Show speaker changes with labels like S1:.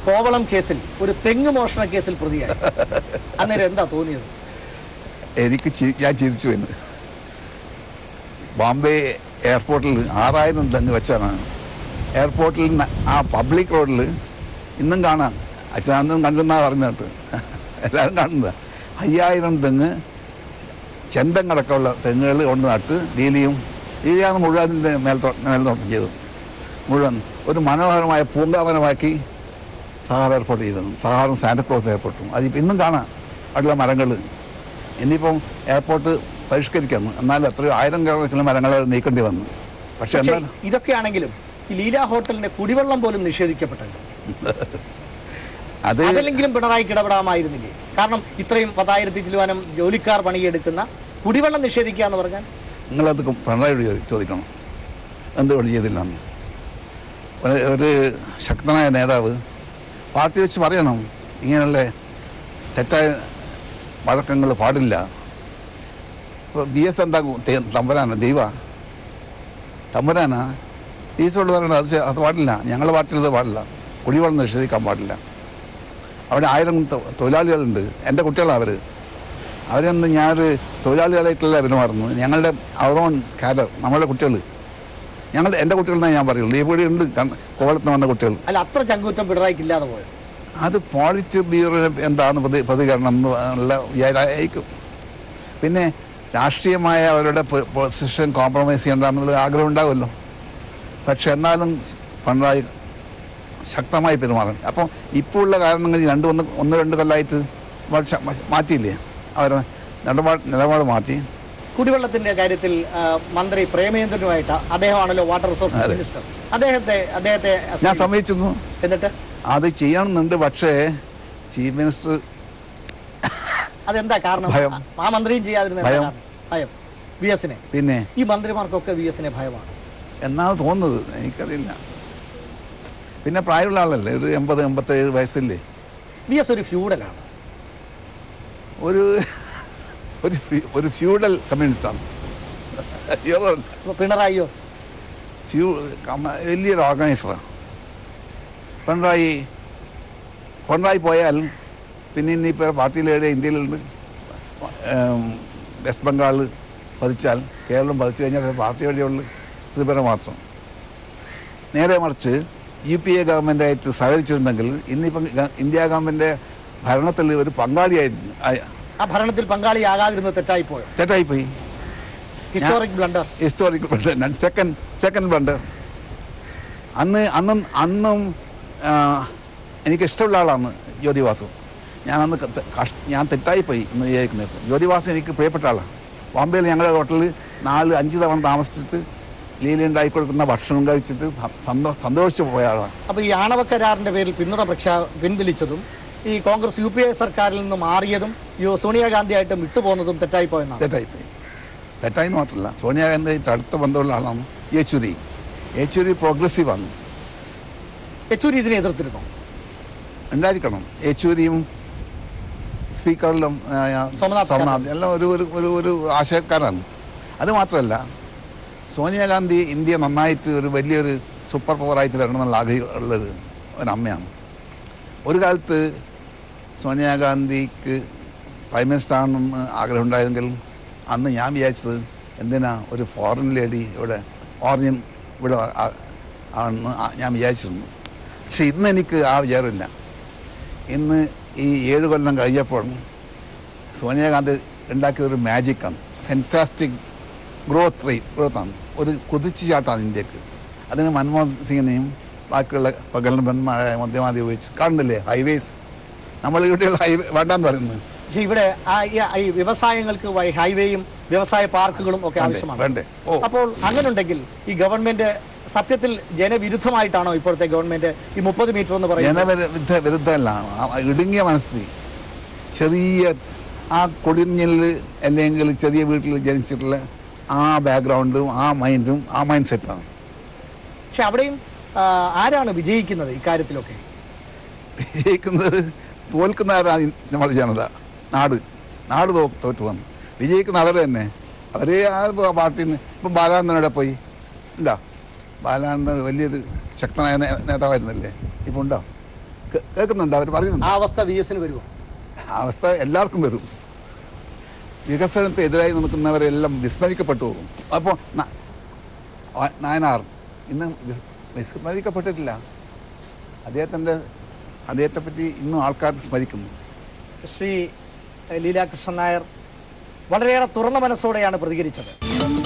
S1: കോവളം കേസിൽ ഒരു തെങ്ങ് മോഷണ കേസിൽ പ്രതിയായി അന്നേരം എന്താ തോന്നിയത്
S2: എനിക്ക് ചി- ഞാൻ ചിരിച്ചു എന്ന് ബോംബെ എയർപോർട്ടിൽ ആറായിരം തെങ്ങ് വെച്ചാണ് എയർപോർട്ടിൽ ന- ആ പബ്ലിക് റോഡിൽ ഇന്നും കാണാം അച്ഛൻ അന്നും കണ്ടെന്നാ പറഞ്ഞു കേട്ട് എല്ലാവരും കാണുന്നത് അയ്യായിരം തെങ്ങ് ചെന്തങ്ങടക്കമുള്ള തെങ്ങുകൾ കൊണ്ട് നട്ട് ലീലിയും ലീലിയാണ് മുഴുവൻ മേൽത്തോ മേൽനോട്ടം ചെയ്തത് മുഴുവൻ ഒരു മനോഹരമായ പൂങ്കാവനമാക്കി സഹാർ എയർപോർട്ട് ചെയ്തത് സഹാറും സാന്റക്രോസ് എയർപോർട്ടും അതിപ്പോൾ ഇന്നും കാണാം അവിടെയുള്ള മരങ്ങൾ ഇനിയിപ്പം എയർപോർട്ട് പരിഷ്കരിക്കുന്നു എന്നാൽ എത്രയോ ആയിരം കണക്കിന് മരങ്ങൾ നീക്കേണ്ടി വന്നു പക്ഷെ
S1: പക്ഷേ
S2: എന്നാൽ
S1: ഇതൊക്കെയാണെങ്കിലും ഈ ലീല ഹോട്ടലിന്റെ കുടിവെള്ളം പോലും നിഷേധിക്കപ്പെട്ടല്ലോ
S2: അത്
S1: അതിലെങ്കിലും പിണറായി ഇടപെടാമായിരുന്നില്ലേ കാരണം ഇത്രയും പത്തായിരത്തി ചില്ലുവാനം ജോലിക്കാർ പണിയെടുക്കുന്ന കുടിവെള്ളം നിഷേധിക്കുക എന്ന് പറഞ്ഞാൽ
S2: നിങ്ങളത് പിണറായിയോട് ചോദി- ചോദിക്കണം എന്തുകൊണ്ട് ചെയ്തില്ലെന്ന് ഒരു ഒരു ശക്തനായ നേതാവ് പാർട്ടി വെച്ച് പറയണം ഇങ്ങനെയുള്ള തെറ്റായ വഴക്കങ്ങൾ പാടില്ല ഇപ്പോൾ ഡി എസ് എന്താ തേ- തമ്പുരാന ദൈവ തമ്പുരാനാ ഡി എസോട് പറയണത് അത് ചെ- അത് പാടില്ല ഞങ്ങളുടെ പാർട്ടിയിൽ അത് പാടില്ല കുടിവെള്ളം നിഷേധിക്കാൻ പാടില്ല അവിടെ ആയിരം തൊ- തൊഴിലാളികളുണ്ട് എൻ്റെ കുട്ടികളാണ് അവർ അവരൊന്നും ഞാനൊരു തൊഴിലാളികളായിട്ടല്ല പെരുമാറുന്നത് ഞങ്ങളുടെ അവറോൺ കാഡർ നമ്മളുടെ കുട്ടികൾ ഞങ്ങളുടെ എൻ്റെ കുട്ടികൾ എന്നാണ് ഞാൻ പറയുള്ളൂ ഈ ഇവിടെ ഉണ്ട് കൺ- കോവളത്ത് വന്ന കുട്ടികൾ
S1: അല്ല അത്ര ചങ്കൂറ്റം പിണറായിക്ക് ഇല്ലാതെ പോയത്
S2: അത് പോളിറ്റ് ബ്യൂറോ എന്താണ് പ്രതി പ്രതികരണം എന്നുള്ള വിചാരമായിരിക്കും പിന്നെ രാഷ്ട്രീയമായ അവരുടെ പൊ- പൊസിഷൻ കോംപ്രമൈസ് ചെയ്യേണ്ടെന്നുള്ള ആഗ്രഹം ഉണ്ടാവുമല്ലോ പക്ഷെ എന്നാലും പിണറായി ശക്തമായി പെരുമാറും അപ്പം ഇപ്പോൾ ഉള്ള കാരണങ്ങൾ ഈ രണ്ട് ഒന്ന് ഒന്ന് രണ്ട് കൊല്ലമായിട്ട് വളരെ ശ- മാറ്റിയില്ലേ അവരെ നിലപാട് നിലപാട് മാറ്റി
S1: കുടിവെള്ളത്തിന്റെ കാര്യത്തിൽ ആ, മന്ത്രി പ്രേമേന്ദ്രനുമായിട്ട് അദ്ദേഹമാണല്ലോ വാട്ടർ റിസോഴ്സസ്
S2: അതെ.
S1: മിനിസ്റ്റർ അദ്ദേഹത്തെ അദ്ദേഹത്തെ
S2: ഞാൻ
S1: സമീപിച്ചു.
S2: സമ്മതിച്ചിരുന്നു
S1: എന്നിട്ട്
S2: അത് ചെയ്യണമെന്നുണ്ട് പക്ഷേ ചീഫ് മിനിസ്റ്റർ
S1: അതെന്താ കാരണം
S2: ഭയം.
S1: ആ മന്ത്രിയും ചെയ്യാതിരുന്ന എന്താ
S2: ഭയം.
S1: കാരണം? ഭയം വി എസിനെ
S2: പിന്നെ
S1: ഈ മന്ത്രിമാർക്കൊക്കെ വി എസിനെ ഭയമാണ്
S2: എന്നാണ് തോന്നുന്നത് എനിക്കറിയില്ല പിന്നെ പ്രായമുള്ള ആളല്ലേ ഒരു എൺപത് എൺപത്തേഴ് വയസ്സില്ലേ
S1: വി എസ് ഒരു ഫ്യൂഡലാണ്
S2: ഒരു ഒരു ഫ്യൂ- ഒരു ഫ്യൂഡൽ കമ്മ്യൂണിസ്റ്റാണ്
S1: അപ്പൊ പിണറായിയോ
S2: ഫ്യൂ കമ്മ- വലിയൊരു ഓർഗനൈസറാണ് പിണറായി പിണറായി പോയാൽ പിന്നെ ഇനിയിപ്പോൾ പാർട്ടിയിലേടെ ഇന്ത്യയിലുണ്ട് ഏം, വെസ്റ്റ് ബംഗാൾ പതിച്ചാൽ കേരളം പതിച്ചു കഴിഞ്ഞാൽ പാർട്ടി വഴിയുള്ള ത്രിപുര മാത്രം നേരെ മറിച്ച് യു പി എ ഗവൺമെൻറ്റായിട്ട് സഹകരിച്ചിരുന്നെങ്കിൽ ഇന്നിപ്പം ഗ- ഇന്ത്യ ഗവൺമെൻറ് ഭരണത്തിൽ ഒരു പങ്കാളിയായിരുന്നു ആയ-
S1: ആ ഭരണത്തിൽ പങ്കാളിയാകാതിരുന്നത് തെറ്റായി പോയോ
S2: തെറ്റായിപ്പോയി
S1: historic blunder
S2: historical blunder second second blunder അന്ന് അന്നും അന്നും ആ, എനിക്ക് ഇഷ്ടമുള്ള ആളാണ് ജ്യോതിവാസു ഞാൻ അന്ന് ക- ത- കഷ്- ഞാൻ തെറ്റായിപ്പോയി എന്ന് വിചാരിക്കുന്നത് ജ്യോതിവാസു എനിക്ക് പ്രിയപ്പെട്ട ആളാണ് ബോംബെയിൽ ഞങ്ങളുടെ ഹോട്ടലിൽ നാല് അഞ്ച് തവണ താമസിച്ചിട്ട് ലീല ഉണ്ടാക്കി കൊടുക്കുന്ന ഭക്ഷണം കഴിച്ചിട്ട് സ- സന്തോ സന്തോഷിച്ച് പോയ ആളാണ്
S1: അപ്പൊ ഈ ആണവ കരാറിന്റെ പേരിൽ പിന്തുണ പ്രഖ്യാ പിൻവലിച്ചതും ഈ കോൺഗ്രസ് യു പി എ സർക്കാരിൽ നിന്ന് മാറിയതും യു സോണിയാഗാന്ധിയായിട്ട് വിട്ടുപോകുന്നതും തെറ്റായി പോയെന്നാണ്
S2: തെറ്റായിപ്പോയി തെറ്റായി മാത്രമല്ല സോണിയാഗാന്ധിയായിട്ട് അടുത്ത ബന്ധമുള്ള ആളാണ് യെച്ചൂരി യെച്ചൂരി പ്രോഗ്രസീവാണ്
S1: യെച്ചൂരി ഇതിനെ എതിർത്തിരുന്നു
S2: ഉണ്ടായിരിക്കണം യെച്ചൂരിയും സ്പീക്കറിലും ആ, ആ,
S1: സോമനാഥ്
S2: സോമനാഥ് എല്ലാം ഒരു ഒരു ഒരു ഒരു ആശയക്കാരാണ് അത് മാത്രമല്ല സോണിയാഗാന്ധി ഇന്ത്യ നന്നായിട്ട് ഒരു വലിയൊരു സൂപ്പർ പവറായിട്ട് വരണം എന്നുള്ള ആഗ്രഹമുള്ളൊരു ഒരമ്മയാണ് ഒരു കാലത്ത് സോണിയാഗാന്ധിക്ക് പ്രൈം മിനിസ്റ്റർ ആണെന്ന് ആഗ്രഹം ഉണ്ടായെങ്കിൽ അന്ന് ഞാൻ വിചാരിച്ചത് എന്തിനാ ഒരു ഫോറിൻ ലേഡി ഇവിടെ ഓറിയൻ ഇവിടെ ആ- ആണെന്ന് ആ- ഞാൻ വിചാരിച്ചിരുന്നു പക്ഷെ ഇന്ന് എനിക്ക് ആ വിചാരമില്ല ഇന്ന് ഈ ഏഴ് കൊല്ലം കഴിഞ്ഞപ്പോൾ സോണിയാഗാന്ധി ഉണ്ടാക്കിയ ഒരു മാജിക്കാണ് ഫെൻറ്റാസ്റ്റിക് ഗ്രോത്ത് റേറ്റ് ഗ്രോത്താണ് ഒരു കുതിച്ചു ചാട്ടാണ് ഇന്ത്യക്ക് അതിന് മൻമോഹൻ സിംഗിനെയും ബാക്കിയുള്ള പകലന്മാരായ മധ്യമാതി ഉപയോഗിച്ച് കാണുന്നില്ലേ ഹൈവേസ് നമ്മൾ ഇവിടെയുള്ള ഹൈവേ വേണ്ടാന്ന് പറയുന്നത്
S1: പക്ഷെ ഇവിടെ ആ ഈ- ഈ വ്യവസായങ്ങൾക്ക് വൈ- ഹൈവേയും വ്യവസായ പാർക്കുകളും ഒക്കെ
S2: വേണ്ടേ?
S1: ആവശ്യമാണ്
S2: വേണ്ടേ ഓ
S1: അപ്പോൾ അങ്ങനെയുണ്ടെങ്കിൽ ഈ ഗവൺമെന്റ് സത്യത്തിൽ ജനവിരുദ്ധമായിട്ടാണോ ഇപ്പോഴത്തെ ഗവൺമെന്റ് ഈ മുപ്പത് മീറ്റർ എന്ന് പറയുന്നത്
S2: ജനവിരുദ്ധ വിരുദ്ധമല്ല ആ ഇടുങ്ങിയ മനസ്സിൽ ചെറിയ ആ കൊടിഞ്ഞിൽ അല്ലെങ്കിൽ ചെറിയ വീട്ടിൽ ജനിച്ചിട്ടുള്ള ആ ബാക്ക്ഗ്രൗണ്ടും ആ മൈൻഡും ആ മൈൻഡ് സെറ്റാണ്
S1: പക്ഷെ അവിടെയും ആ, ആരാണ് വിജയിക്കുന്നത് ഇക്കാര്യത്തിലൊക്കെ
S2: വിജയിക്കുന്നത് തോൽക്കുന്ന ആരാണ് നമ്മൾ ജനത നാട് നാട് തോ തോറ്റു വന്നു വിജയിക്കുന്ന അവർ തന്നെ അവരെ ആ പാർട്ടിന് ഇപ്പം ബാലാനന്ദനോടെ പോയി ഉണ്ടോ ബാലാനന്ദൻ വലിയൊരു ശക്തനായ നേ- നേതാവായിരുന്നല്ലേ ഇപ്പം ഉണ്ടോ കേ- കേൾക്കുന്നുണ്ട് അവർ പറയുന്നുണ്ട്
S1: ആ അവസ്ഥ വി എസിന് വരുമോ
S2: ആ അവസ്ഥ എല്ലാവർക്കും വരും വികസനത്തിനെതിരായി നിൽക്കുന്നവരെല്ലാം വിസ്മരിക്കപ്പെട്ടു പോകും അപ്പോൾ നായനാർ ഇന്ന് വിസ്- വിസ്മരിക്കപ്പെട്ടിട്ടില്ല അദ്ദേഹത്തിൻ്റെ അദ്ദേഹത്തെ പറ്റി ഇന്നും ആൾക്കാർ സ്മരിക്കുന്നു
S1: ശ്രീ ലീലാകൃഷ്ണൻ നായർ വളരെയേറെ തുറന്ന മനസ്സോടെയാണ് പ്രതികരിച്ചത്